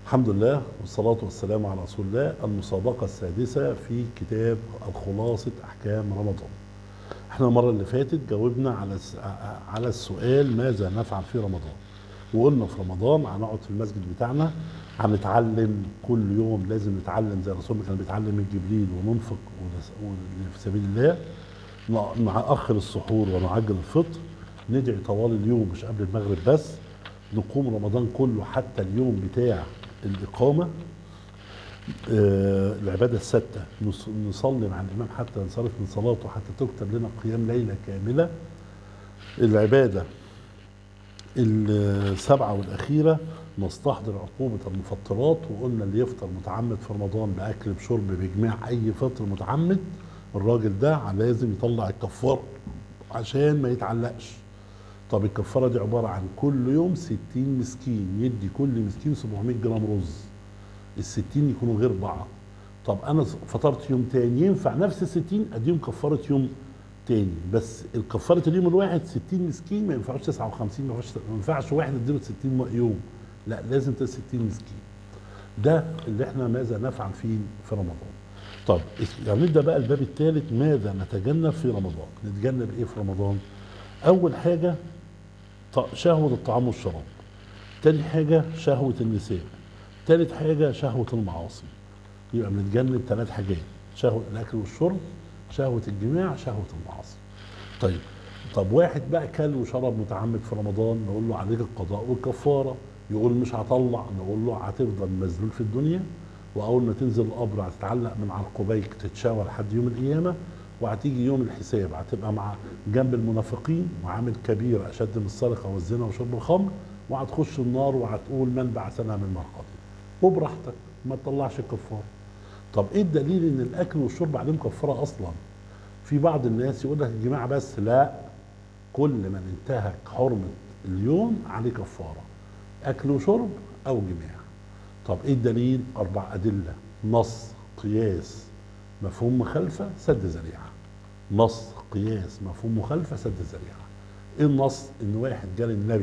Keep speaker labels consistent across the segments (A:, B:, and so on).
A: الحمد لله والصلاة والسلام على رسول الله المسابقة السادسة في كتاب الخلاصة أحكام رمضان احنا المرة اللي فاتت جاوبنا على الس- على السؤال ماذا نفعل في رمضان وقلنا في رمضان هنقعد في المسجد بتاعنا هنتعلم كل يوم لازم نتعلم زي الرسول كان بيتعلم من جبريل وننفق ونس- ون- في سبيل الله ن- نأخر السحور ونعجل الفطر ندعي طوال اليوم مش قبل المغرب بس نقوم رمضان كله حتى اليوم بتاع الإقامة آه، العبادة الستة نص- نصلي مع الإمام حتى ننصرف من صلاته حتى تكتب لنا قيام ليلة كاملة العبادة السبعة والأخيرة نستحضر عقوبة المفطرات وقلنا اللي يفطر متعمد في رمضان بأكل بشرب بإجماع أي فطر متعمد الراجل ده لازم يطلع الكفارة عشان ما يتعلقش طب الكفارة دي عبارة عن كل يوم 60 مسكين يدي كل مسكين 700 جرام رز الستين يكونوا غير بعض طب انا فطرت يوم تاني ينفع نفس الستين اديهم كفاره يوم تاني بس الكفاره اليوم الواحد 60 مسكين ما ينفعوش 59 ما ينفعش ما ينفعش واحد اديله 60 يوم لا لازم ت 60 مسكين ده اللي احنا ماذا نفعل فيه في رمضان طب يعني نبدا بقى الباب الثالث ماذا نتجنب في رمضان نتجنب ايه في رمضان اول حاجه ط- شهوه الطعام والشراب تاني حاجه شهوه النساء تالت حاجة شهوة المعاصي يبقى بنتجنب ثلاث حاجات شهوة الأكل والشرب شهوة الجماع شهوة المعاصي طيب طب واحد بقى كل وشرب متعمد في رمضان نقول له عليك القضاء والكفارة يقول مش هطلع نقول له هتفضل مذلول في الدنيا وأول ما تنزل القبر هتتعلق من عرقبيك تتشاور لحد يوم القيامة وهتيجي يوم الحساب هتبقى مع جنب المنافقين وعامل كبير أشد من السرقة والزنا وشرب الخمر وهتخش النار وهتقول من بعثنا من مرقدنا وبراحتك ما تطلعش الكفاره طب ايه الدليل ان الاكل والشرب عليهم كفاره اصلا في بعض الناس يقول لك الجماع بس لا كل من انتهك حرمه اليوم عليه كفاره اكل وشرب او جماع طب ايه الدليل اربع ادله نص قياس مفهوم مخالفه سد ذريعه نص قياس مفهوم مخالفه سد ذريعه ايه النص ان واحد جال النبي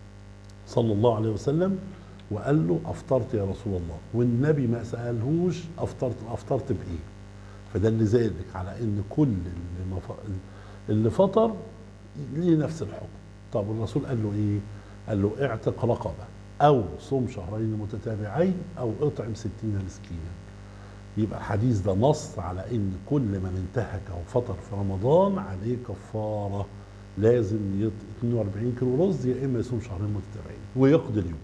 A: صلى الله عليه وسلم وقال له افطرت يا رسول الله والنبي ما سالهوش افطرت افطرت بايه فدل ذلك على ان كل اللي, مف... اللي فطر ليه نفس الحكم طب الرسول قال له ايه قال له اعتق رقبه او صم شهرين متتابعين او اطعم ستين مسكينا يبقى الحديث ده نص على ان كل من انتهك او فطر في رمضان عليه كفاره لازم يط 42 كيلو رز يا اما يصوم شهرين متتابعين ويقضي اليوم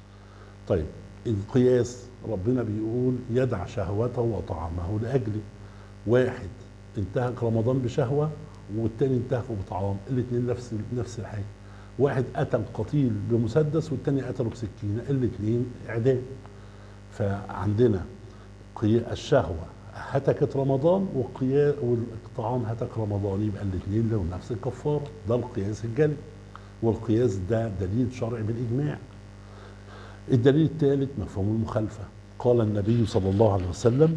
A: طيب القياس ربنا بيقول يدع شهوته وطعامه لاجله واحد انتهك رمضان بشهوه والتاني انتهكه بطعام الاثنين نفس نفس الحاجه واحد قتل قتيل بمسدس والتاني قتله بسكينه الاثنين اعدام فعندنا قي- الشهوه هتكت رمضان والقيا والطعام هتك رمضان يبقى الاثنين لهم نفس الكفاره ده القياس الجلي والقياس ده دليل شرعي بالاجماع الدليل الثالث مفهوم المخالفة قال النبي صلى الله عليه وسلم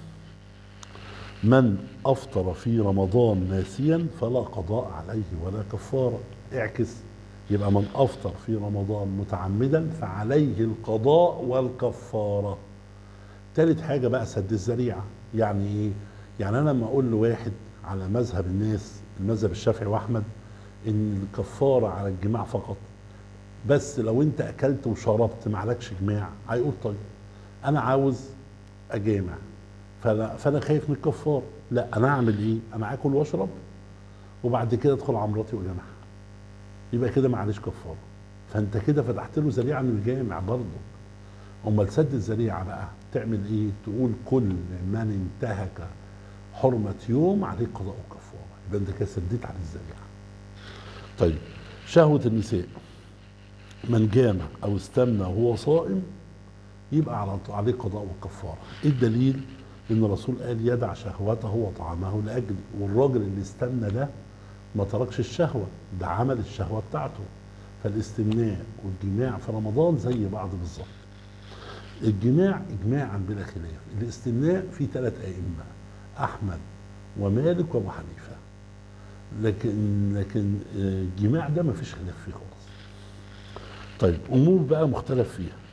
A: من أفطر في رمضان ناسيا فلا قضاء عليه ولا كفارة اعكس يبقى من أفطر في رمضان متعمدا فعليه القضاء والكفارة تالت حاجة بقى سد الذريعة يعني ايه يعني انا لما اقول لواحد على مذهب الناس المذهب الشافعي واحمد ان الكفارة على الجماع فقط بس لو انت اكلت وشربت معلكش جماع هيقول طيب انا عاوز اجامع فانا فانا خايف من الكفاره لا انا اعمل ايه انا اكل واشرب وبعد كده ادخل على مراتي واجامعها يبقى كده معلش كفاره فانت كده فتحت له ذريعه انه يجامع برضه امال سد الذريعه بقى تعمل ايه تقول كل من انتهك حرمه يوم عليه قضاء وكفاره يبقى انت كده سديت على الذريعه طيب شهوه النساء من جامع او استمنى وهو صائم يبقى على عليه قضاء وكفاره ايه الدليل ان الرسول قال يدع شهوته وطعامه لاجلي والراجل اللي استمنى ده ما تركش الشهوه ده عمل الشهوه بتاعته فالاستمناء والجماع في رمضان زي بعض بالظبط الجماع اجماعا بلا خلاف الاستمناء في ثلاث ائمه احمد ومالك وابو حنيفه لكن لكن الجماع ده ما فيش خلاف فيه خالص طيب امور بقى مختلف فيها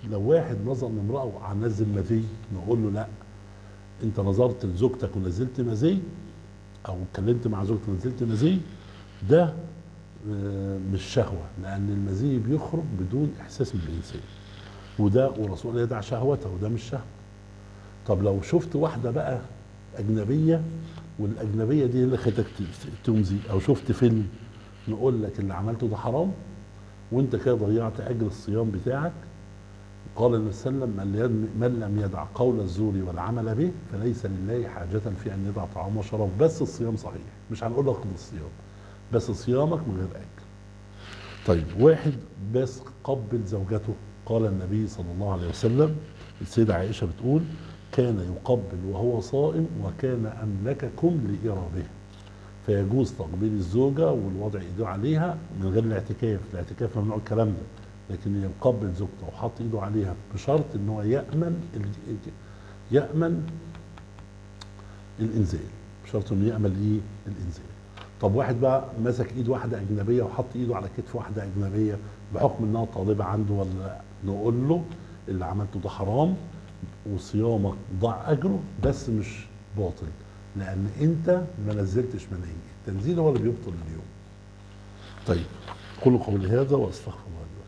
A: لو واحد نظر لامراه وهنزل مذي نقول له لا انت نظرت لزوجتك ونزلت مذي او اتكلمت مع زوجتك ونزلت مذي ده آه، مش شهوه لان المذي بيخرج بدون احساس من الانسان وده ورسول الله يدع شهوته وده مش شهوه طب لو شفت واحده بقى اجنبيه والاجنبيه دي اللي خلتك ت- تمزي او شفت فيلم نقول لك اللي عملته ده حرام وانت كده ضيعت اجر الصيام بتاعك قال النبي صلى الله عليه وسلم من لم- من لم يدع قول الزور والعمل به فليس لله حاجة في أن يدع طعام وشراب بس الصيام صحيح مش هنقول لك الصيام بس صيامك من غير أكل طيب واحد بس قبل زوجته قال النبي صلى الله عليه وسلم السيدة عائشة بتقول كان يقبل وهو صائم وكان أملككم لإرابه فيجوز تقبيل الزوجة والوضع ايده عليها من غير الاعتكاف الاعتكاف ممنوع الكلام ده لكن يقبل زوجته وحط ايده عليها بشرط ان هو يأمن ال- يأمن الانزال بشرط انه يأمن ايه الانزال طب واحد بقى مسك ايد واحده اجنبيه وحط ايده على كتف واحده اجنبيه بحكم انها طالبه عنده ولا لا نقول له اللي عملته ده حرام وصيامك ضاع اجره بس مش باطل لان انت ما نزلتش منهي التنزيل هو اللي بيبطل اليوم طيب قولوا قولي هذا واستغفر الله لي ولكم.